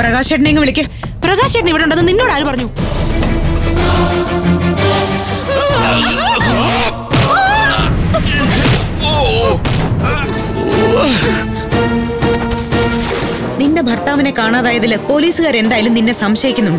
പ്രകാശേട്ടനെ ഇങ്ങ് വിളിക്ക് പ്രകാശ് ചേട്ടൻ ഇവിടെ ഉണ്ടെന്ന് നിന്നോട് ആര് പറഞ്ഞു നിന്റെ ഭർത്താവിനെ കാണാതായതില് പോലീസുകാർ എന്തായാലും നിന്നെ സംശയിക്കുന്നുണ്ട്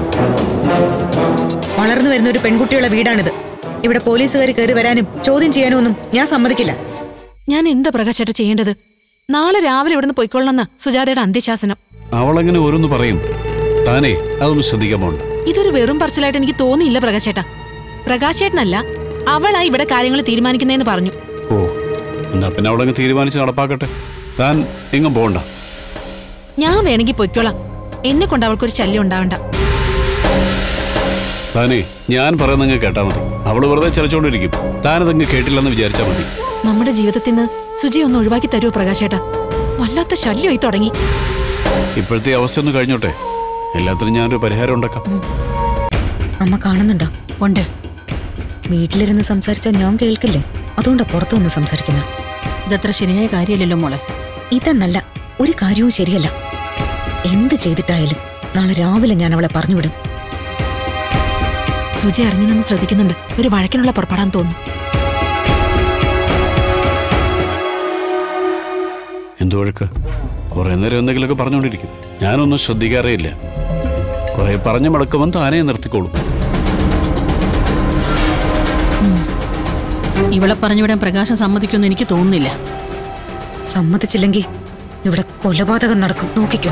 വളർന്നു വരുന്ന ഒരു പെൺകുട്ടിയുള്ള വീടാണിത് ഇവിടെ പോലീസുകാർ കയറി വരാനും ചോദ്യം ചെയ്യാനും ഒന്നും ഞാൻ സമ്മതിക്കില്ല ഞാൻ എന്താ പ്രകാശ് ചേട്ടാ ചെയ്യേണ്ടത് നാളെ രാവിലെ ഇവിടുന്ന് പൊയ്ക്കൊള്ളണമെന്ന സുജാതയുടെ അന്ത്യശാസനം അവളങ്ങനെ ഓരോന്ന് പറയും താനേ അതൊന്ന് ശ്രദ്ധിക്കാൻ പോണ്ട ഇതൊരു വെറും പറച്ചിലായിട്ട് എനിക്ക് തോന്നിയില്ല പ്രകാശ് ചേട്ടാ പ്രകാശ് ചേട്ടനല്ല അവളാ ഇവിടെ കാര്യങ്ങൾ തീരുമാനിക്കുന്നതെന്ന് പറഞ്ഞു ഓ എന്നാ പിന്നെ അവളങ്ങ് തീരുമാനിച്ച് നടപ്പാക്കട്ടെ താൻ എങ്ങും പോകണ്ട ഞാൻ വേണമെങ്കിൽ പൊയ്ക്കോളാം എന്നെ കൊണ്ട് അവൾക്കൊരു ശല്യം ഉണ്ടാവണ്ട താനേ ഞാൻ പറയുന്നങ്ങ് കേട്ടാ മതി അവള് വെറുതെ ചലച്ചോണ്ടിരിക്കും താനതങ്ങ് കേട്ടില്ലെന്ന് വിചാരിച്ചാൽ മതി നമ്മുടെ ജീവിതത്തിൽ നിന്ന് സുജി ഒന്ന് ഒഴിവാക്കി തരുമോ പ്രകാശ് ചേട്ടാ വല്ലാത്ത ശല്യമായി തുടങ്ങി ഇപ്പോഴത്തെ അവസ്ഥ ഒന്ന് കഴിഞ്ഞോട്ടെ എല്ലാത്തിനും ഞാനൊരു പരിഹാരം ഉണ്ടാക്കാം അമ്മ കാണുന്നുണ്ടോ ഉണ്ട് വീട്ടിലിരുന്ന് സംസാരിച്ചാൽ ഞാൻ കേൾക്കില്ലേ അതുകൊണ്ടാ പുറത്തു നിന്ന് സംസാരിക്കുന്നത് ഇതത്ര ശരിയായ കാര്യമല്ലല്ലോ മോളെ ഇതെന്നല്ല ഒരു കാര്യവും ശരിയല്ല എന്ത് ചെയ്തിട്ടായാലും നാളെ രാവിലെ ഞാൻ അവളെ പറഞ്ഞുവിടും സുജി അറിഞ്ഞു നിന്ന് ശ്രദ്ധിക്കുന്നുണ്ട് ഒരു വഴക്കിനുള്ള പുറപ്പെടാൻ തോന്നുന്നു എന്തു വഴക്ക് കുറെ നേരം എന്തെങ്കിലുമൊക്കെ പറഞ്ഞുകൊണ്ടിരിക്കും ഞാനൊന്നും ശ്രദ്ധിക്കാറേ ഇല്ല കുറെ പറഞ്ഞു മടക്കുമ്പോൾ താനേ നിർത്തിക്കോളും ഇവളെ പറഞ്ഞുവിടാൻ പ്രകാശം സമ്മതിക്കുമെന്ന് എനിക്ക് തോന്നുന്നില്ല സമ്മതിച്ചില്ലെങ്കിൽ ഇവിടെ കൊലപാതകം നടക്കും നോക്കിക്കോ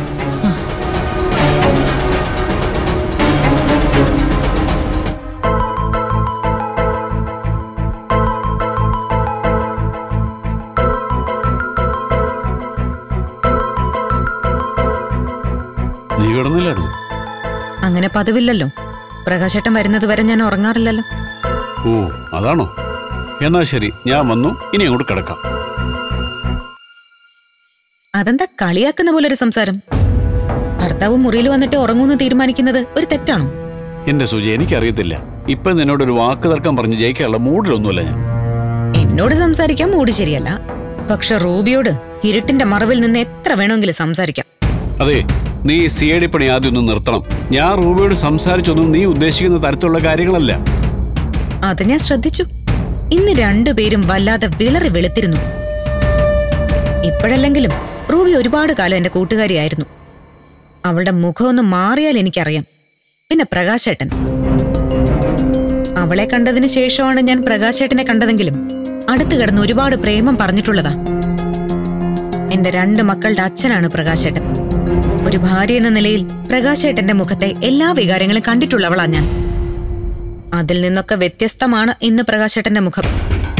നീ കിടന്നില്ലായിരുന്നു അങ്ങനെ പതിവില്ലല്ലോ പ്രകാശേട്ടൻ വരുന്നത് വരെ ഞാൻ ഉറങ്ങാറില്ലല്ലോ ഓ അതാണോ എന്നാ ശരി ഞാൻ വന്നു ഇനി അങ്ങോട്ട് കിടക്കാം അതെന്താ കളിയാക്കുന്ന പോലെ ഒരു സംസാരം ഭർത്താവ് മുറിയിൽ വന്നിട്ട് ഉറങ്ങൂന്ന് തീരുമാനിക്കുന്നത് ഒരു തെറ്റാണോ എന്റെ സുജി എനിക്കറിയത്തില്ല ഇപ്പൊ നിന്നോടൊരു വാക്ക് തർക്കം പറഞ്ഞ് ജയിക്കാനുള്ള മൂഡിലൊന്നുമല്ല ഞാൻ എന്നോട് സംസാരിക്കാൻ മൂട് ശരിയല്ല പക്ഷെ റൂബിയോട് ഇരുട്ടിന്റെ മറവിൽ നിന്ന് എത്ര വേണമെങ്കിലും സംസാരിക്കാം അതെ നീ സി ഐ ഡി പണി ആദ്യം ഒന്ന് നിർത്തണം ഞാൻ റൂബിയോട് സംസാരിച്ചൊന്നും നീ ഉദ്ദേശിക്കുന്ന തരത്തിലുള്ള കാര്യങ്ങളല്ല അത് ഞാൻ ശ്രദ്ധിച്ചു ഇന്ന് രണ്ടുപേരും വല്ലാതെ വിളറി വെളുത്തിരുന്നു ഇപ്പോഴല്ലെങ്കിലും റൂബി ഒരുപാട് കാലം എന്റെ കൂട്ടുകാരിയായിരുന്നു അവളുടെ മുഖമൊന്ന് മാറിയാൽ എനിക്കറിയാം പിന്നെ പ്രകാശേട്ടൻ അവളെ കണ്ടതിന് ശേഷമാണ് ഞാൻ പ്രകാശേട്ടനെ കണ്ടതെങ്കിലും അടുത്ത് കിടന്ന് ഒരുപാട് പ്രേമം പറഞ്ഞിട്ടുള്ളതാ എന്റെ രണ്ട് മക്കളുടെ അച്ഛനാണ് പ്രകാശേട്ടൻ ഒരു ഭാര്യ എന്ന നിലയിൽ പ്രകാശേട്ടന്റെ മുഖത്തെ എല്ലാ വികാരങ്ങളും കണ്ടിട്ടുള്ളവളാ ഞാൻ അതിൽ നിന്നൊക്കെ വ്യത്യസ്തമാണ് ഇന്ന് പ്രകാശേട്ടന്റെ മുഖം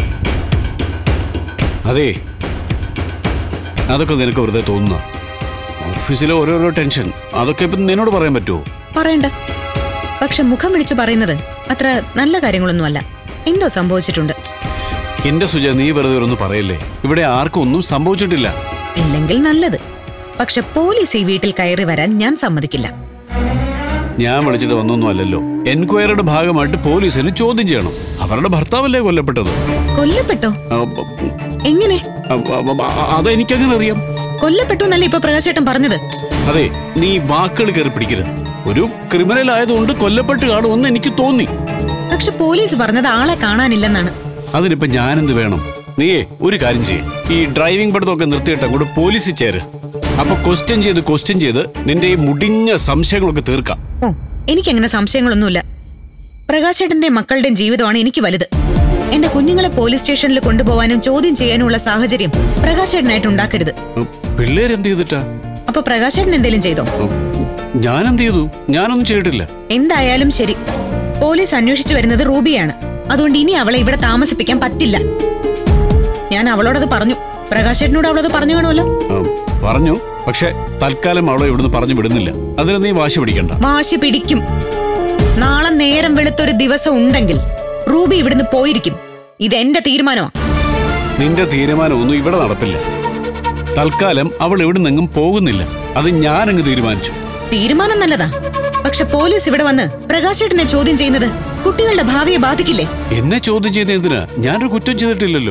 അതെ അതൊക്കെ നിനക്ക് വെറുതെ തോന്നുന്ന ഓഫീസിലെ ഓരോരോ ടെൻഷൻ അതൊക്കെ ഇപ്പം നിന്നോട് പറയാൻ പറ്റുമോ പറയണ്ട പക്ഷെ മുഖം വിളിച്ചു പറയുന്നത് അത്ര നല്ല കാര്യങ്ങളൊന്നുമല്ല എന്തോ സംഭവിച്ചിട്ടുണ്ട് എന്റെ സുജ നീ വെറുതെ ഒന്ന് പറയല്ലേ ഇവിടെ ആർക്കും ഒന്നും സംഭവിച്ചിട്ടില്ല ഇല്ലെങ്കിൽ നല്ലത് പക്ഷെ പോലീസ് ഈ വീട്ടിൽ കയറി വരാൻ ഞാൻ സമ്മതിക്കില്ല ഞാൻ വിളിച്ചിട്ട് വന്നൊന്നും അല്ലല്ലോ എൻക്വയറിയുടെ ഭാഗമായിട്ട് പോലീസിന് ചോദ്യം ചെയ്യണം അവരുടെ ഭർത്താവല്ലേ കൊല്ലപ്പെട്ടത് കൊല്ലപ്പെട്ടോ ആ, എങ്ങനെ ആ, ആ, ആ, അതെനിക്കങ്ങനെ അറിയാം കൊല്ലപ്പെട്ടു എന്നല്ലേ ഇപ്പൊ പ്രകാശേട്ടൻ പറഞ്ഞത് അതെ നീ വാക്കുകൾ കയറി പിടിക്കരുത് ഒരു ക്രിമിനൽ ആയതുകൊണ്ട് കൊല്ലപ്പെട്ട് കാണുമെന്ന് എനിക്ക് തോന്നി പക്ഷെ പോലീസ് പറഞ്ഞത് ആളെ കാണാനില്ലെന്നാണ് അതിനിപ്പോ ഞാനെന്ത് വേണം നീയേ ഒരു കാര്യം ചെയ്യേ ഈ ഡ്രൈവിംഗ് പഠിത്തമൊക്കെ നിർത്തിയിട്ട് അങ്ങോട്ട് പോലീസിൽ ചേര് അപ്പൊ ക്വസ്റ്റ്യൻ ചെയ്ത് ക്വസ്റ്റ്യൻ ചെയ്ത് നിന്റെ ഈ മുടിഞ്ഞ സംശയങ്ങളൊക്കെ തീർക്കാം ഓ എനിക്കങ്ങനെ സംശയങ്ങളൊന്നുമില്ല പ്രകാശേട്ടന്റെയും മക്കളുടെയും ജീവിതമാണ് എനിക്ക് വലുത് എന്റെ കുഞ്ഞുങ്ങളെ പോലീസ് സ്റ്റേഷനിൽ കൊണ്ടുപോകാനും ചോദ്യം ചെയ്യാനുമുള്ള സാഹചര്യം പ്രകാശേട്ടനായിട്ട് ഉണ്ടാക്കരുത് ഉം, പിള്ളേരെന്ത് ചെയ്തിട്ടാ അപ്പൊ പ്രകാശേട്ടൻ എന്തെങ്കിലും ചെയ്തോ ഉം, ഞാനെന്ത് ചെയ്തു ഞാനൊന്നും ചെയ്തിട്ടില്ല എന്തായാലും ശരി പോലീസ് അന്വേഷിച്ചു വരുന്നത് റൂബിയാണ് അതുകൊണ്ട് ഇനി അവളെ ഇവിടെ താമസിപ്പിക്കാൻ പറ്റില്ല ഞാൻ അവളോടത് പറഞ്ഞു പ്രകാശേട്ടനോട് അവളത് പറഞ്ഞു കാണുമല്ലോ ഉം, പറഞ്ഞു പക്ഷെ തൽക്കാലം അവളെ ഇവിടുന്ന് പറഞ്ഞു വിടുന്നില്ല അതിന് നീ വാശി പിടിക്കണ്ട വാശി പിടിക്കും നാളെ നേരം വെളുത്തൊരു ദിവസം ഉണ്ടെങ്കിൽ റൂബി ഇവിടുന്ന് പോയിരിക്കും ഇത് എന്റെ തീരുമാനമാ നിന്റെ തീരുമാനമൊന്നും ഇവിടെ നടപ്പില്ല തൽക്കാലം അവൾ ഇവിടെ നിന്നും പോകുന്നില്ല അത് ഞാനങ്ങ് തീരുമാനിച്ചു തീരുമാനം നല്ലതാ പക്ഷെ പോലീസ് ഇവിടെ വന്ന് പ്രകാശേട്ടനെ ചോദ്യം ചെയ്യുന്നത് കുട്ടികളുടെ ഭാവിയെ ബാധിക്കില്ലേ എന്നെ ചോദ്യം ചെയ്ത എന്തിനാ ഞാനൊരു കുറ്റം ചെയ്തിട്ടില്ലല്ലോ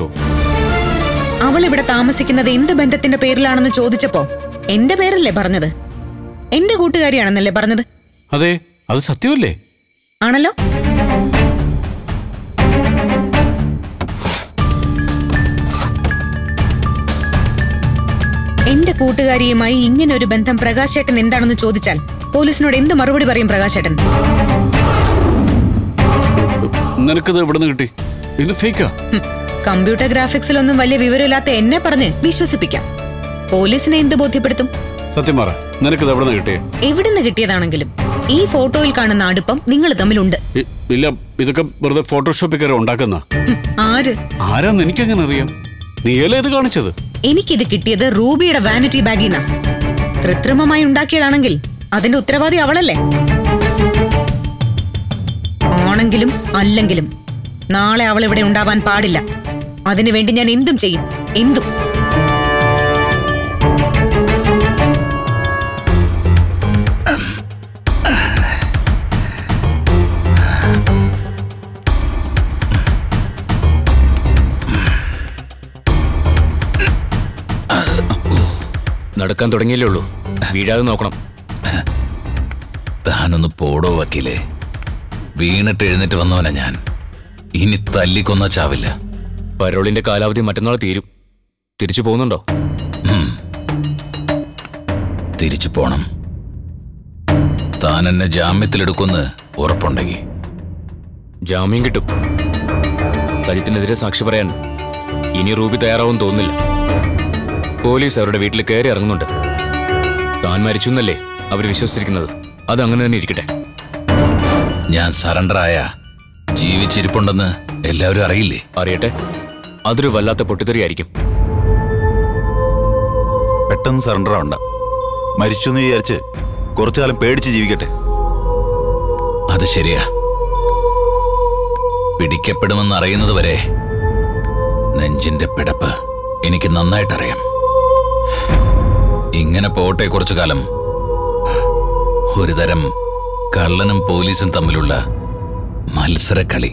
അവൾ ഇവിടെ താമസിക്കുന്നത് എന്ത് ബന്ധത്തിന്റെ പേരിലാണെന്ന് ചോദിച്ചപ്പോ എന്റെ പേരല്ലേ പറഞ്ഞത് എന്റെ കൂട്ടുകാരിയാണെന്നല്ലേ പറഞ്ഞത് അതെ അത് സത്യമല്ലേ ആണല്ലോ എന്റെ കൂട്ടുകാരിയുമായി ഇങ്ങനെ ഒരു ബന്ധം പ്രകാശേട്ടൻ എന്താണെന്ന് ചോദിച്ചാൽ പോലീസിനോട് എന്ത് മറുപടി പറയും പ്രകാശേട്ടൻ നിനക്കത് എവിടെ നിന്ന് കിട്ടി ഇത് ഫേക്കാ ഹും, കമ്പ്യൂട്ടർ ഗ്രാഫിക്സിലൊന്നും വലിയ വിവരമില്ലാത്ത എന്നെ പറഞ്ഞ് വിശ്വസിപ്പിക്കാം പോലീസിനെ എന്ത് ബോധ്യപ്പെടുത്തും സത്യം പറ നിനക്കത് എവിടെ നിന്ന് കിട്ടിയേ എവിടുന്ന് കിട്ടിയതാണെങ്കിലും ഈ ഫോട്ടോയിൽ കാണുന്ന അടുപ്പം നിങ്ങൾ തമ്മിലുണ്ട് ഇ- ഇല്ല ഇതൊക്കെ വെറുതെ ഫോട്ടോഷോപ്പിൽ കയറി ഉണ്ടാക്കുന്ന ഹും, ആര് ആരാന്ന് എനിക്കെങ്ങനെ അറിയാം നീയല്ലേ ഇത് കാണിച്ചത് എനിക്കിത് കിട്ടിയത് റൂബിയുടെ വാനിറ്റി ബാഗിൽ നിന്നാ കൃത്രിമമായി ഉണ്ടാക്കിയതാണെങ്കിൽ അതിന്റെ ഉത്തരവാദി അവളല്ലേ ആണെങ്കിലും അല്ലെങ്കിലും നാളെ അവൾ ഇവിടെ ഉണ്ടാവാൻ പാടില്ല അതിനുവേണ്ടി ഞാൻ എന്തും ചെയ്യും എന്തും നടക്കാൻ തുടങ്ങിയല്ലേ ഉള്ളൂ വീഴാതെ നോക്കണം താനൊന്ന് പോടോ വക്കീലേ വീണിട്ട് എഴുന്നേറ്റ് വന്നവനാ ഞാൻ ഇനി തല്ലിക്കൊന്ന ചാവില്ല പരോളിന്റെ കാലാവധി മറ്റന്നാൾ തീരും തിരിച്ചു പോകുന്നുണ്ടോ തിരിച്ചു പോണം താൻ എന്നെ ജാമ്യത്തിലെടുക്കുമെന്ന് ഉറപ്പുണ്ടെങ്കിൽ ജാമ്യം കിട്ടും സജിത്തിനെതിരെ സാക്ഷി പറയാൻ ഇനി റൂബി തയ്യാറാവും തോന്നുന്നില്ല പോലീസ് അവരുടെ വീട്ടിൽ കയറി ഇറങ്ങുന്നുണ്ട് താൻ മരിച്ചു എന്നല്ലേ അവർ വിശ്വസിച്ചിരിക്കുന്നത് അത് അങ്ങനെ തന്നെ ഇരിക്കട്ടെ ഞാൻ സറണ്ടറായ ജീവിച്ചിരിപ്പുണ്ടെന്ന് എല്ലാവരും അറിയില്ലേ അറിയട്ടെ അതൊരു വല്ലാത്ത പൊട്ടിത്തെറിയായിരിക്കും പെട്ടെന്ന് സറണ്ടർ ആവണ്ട മരിച്ചു എന്ന് വിചാരിച്ച് കുറച്ചു കാലം പേടിച്ച് ജീവിക്കട്ടെ അത് ശരിയാ പിടിക്കപ്പെടുമെന്ന് അറിയുന്നത് വരെ നെഞ്ചിന്റെ പിടപ്പ് എനിക്ക് നന്നായിട്ടറിയാം ഇങ്ങനെ പോട്ടെ കുറച്ചു കാലം ഒരു തരം കള്ളനും പോലീസും തമ്മിലുള്ള മത്സരക്കളി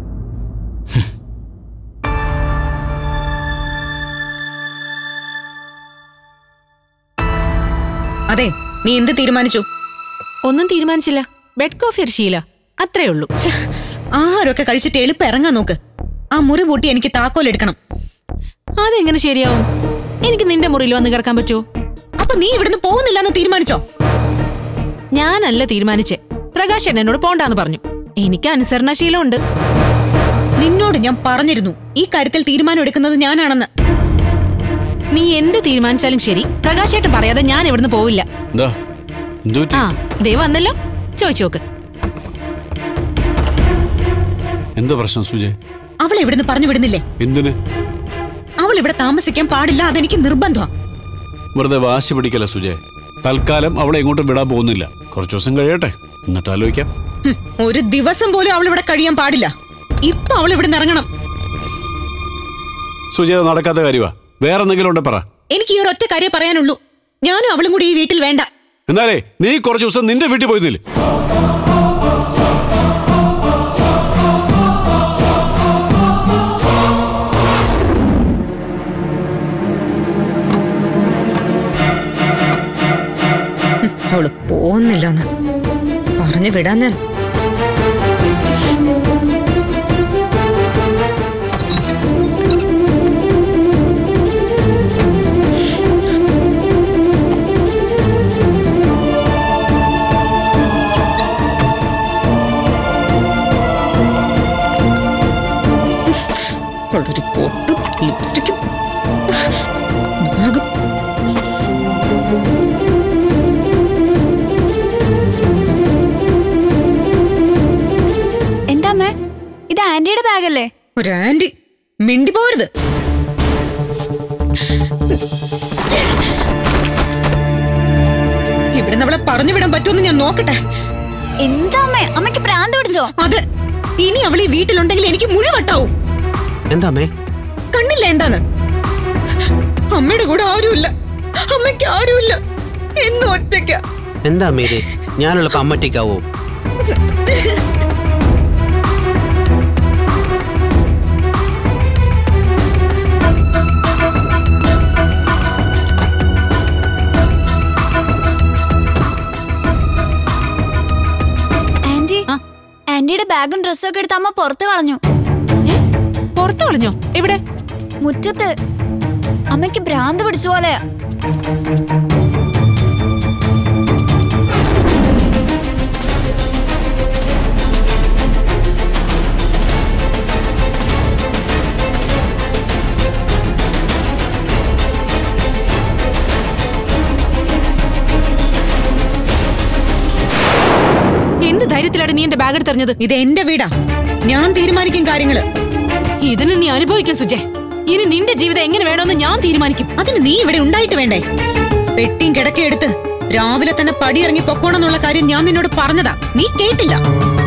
അതെ നീ എന്ത് തീരുമാനിച്ചു ഒന്നും തീരുമാനിച്ചില്ല ബെഡ് കോഫി ഒരു ശീല അത്രേ ഉള്ളൂ ഛെ, ആഹാരമൊക്കെ കഴിച്ചിട്ട് എളുപ്പം ഇറങ്ങാൻ നോക്ക് ആ മുറി പൂട്ടി എനിക്ക് താക്കോൽ എടുക്കണം അതെങ്ങനെ ശരിയാവും എനിക്ക് നിന്റെ മുറിയിൽ വന്ന് കിടക്കാൻ പറ്റുമോ അപ്പൊ നീ ഇവിടുന്ന് പോകുന്നില്ലെന്ന് തീരുമാനിച്ചോ ഞാനല്ല തീരുമാനിച്ചേ പ്രകാശ് എന്നോട് പോണ്ടാന്ന് പറഞ്ഞു എനിക്ക് അനുസരണശീലമുണ്ട് നിന്നോട് ഞാൻ പറഞ്ഞിരുന്നു ഈ കാര്യത്തിൽ തീരുമാനം എടുക്കുന്നത് ഞാനാണെന്ന് നീ എന്ത് തീരുമാനിച്ചാലും ശരി പ്രകാശേട്ടൻ പറയാതെ ഞാൻ ഇവിടുന്ന് പോവില്ല എന്താ എന്തു പറ്റി ആ ദേ വന്നല്ലോ ചോദിച്ചു നോക്ക് എന്താ പ്രശ്നം സുജയ് അവളെ ഇവിടുന്ന് പറഞ്ഞു വിടുന്നില്ലേ എന്തിന് അവൾ ഇവിടെ താമസിക്കാൻ പാടില്ല അതെനിക്ക് നിർബന്ധമാ വെറുതെ വാശി പിടിക്കല സുജയ് തൽക്കാലം അവളെ ഇങ്ങോട്ട് വിടാൻ പോകുന്നില്ല കുറച്ചു ദിവസം കഴിയട്ടെ എന്നിട്ട് ആലോചിക്കാം ഹും, ഒരു ദിവസം പോലും അവൾ ഇവിടെ കഴിയാൻ പാടില്ല ഇപ്പൊ അവൾ ഇവിടെ ഇറങ്ങണം സുജയ് അത് നടക്കാത്ത കാര്യമാ വേറെ എന്തെങ്കിലും ഉണ്ടെ പറ എനിക്ക് ഈ ഒരൊറ്റ കാര്യം പറയാനുള്ളൂ ഞാനും അവളും കൂടി ഈ വീട്ടിൽ വേണ്ട എന്നാലേ നീ കുറച്ചു ദിവസം നിന്റെ വീട്ടിൽ പോയിരുന്നില്ലേ അവള് പോകുന്നില്ലെന്ന് പറഞ്ഞു വിടാൻ ഞാൻ അവളൊരു പൊത്ത് ലിപ്സ്റ്റിക്കും നാഗം എന്താ അമ്മേ ഇത് ആന്റിയുടെ ബാഗല്ലേ ഒരു ആന്റി മിണ്ടി പോരുത് ഇവിടെ അവളെ പറഞ്ഞു വിടാൻ പറ്റുമെന്ന് ഞാൻ നോക്കട്ടെ എന്താ അമ്മേ അമ്മയ്ക്ക് പ്രാന്ത് പിടിച്ചോ അത് ഇനി അവൾ ഈ വീട്ടിലുണ്ടെങ്കിൽ എനിക്ക് മുഴുവട്ടാവും എന്താ അമ്മേ കണ്ടില്ല എന്താന്ന് അമ്മയുടെ കൂടെ ആരുമില്ല അമ്മയ്ക്ക് ആരുമില്ല എന്നും ഒറ്റയ്ക്ക എന്താ അമ്മേ ഇത് ഞാനുള്ളപ്പോ അമ്മട്ടിക്കാവോ ആന്റിയുടെ ബാഗും ഡ്രസ്സും ഒക്കെ എടുത്ത് അമ്മ പുറത്ത് കളഞ്ഞു ഏ? പുറത്ത് കളഞ്ഞോ എവിടെ മുറ്റത്ത് അമ്മയ്ക്ക് ഭ്രാന്ത് പിടിച്ച പോലെ എന്ത് ധൈര്യത്തിലാണ് നീ എന്റെ ബാഗ് എടുത്തെറിഞ്ഞത് ഇത് എന്റെ വീടാ ഞാൻ തീരുമാനിക്കും കാര്യങ്ങള് ഇതിന് നീ അനുഭവിക്കാൻ സുജേ ഇനി നിന്റെ ജീവിതം എങ്ങനെ വേണമെന്ന് ഞാൻ തീരുമാനിക്കും അതിന് നീ ഇവിടെ ഉണ്ടായിട്ട് വേണ്ടേ പെട്ടിയും കിടക്കയെടുത്ത് രാവിലെ തന്നെ പടിയിറങ്ങി പൊക്കോണെന്നുള്ള കാര്യം ഞാൻ നിന്നോട് പറഞ്ഞതാ നീ കേട്ടില്ല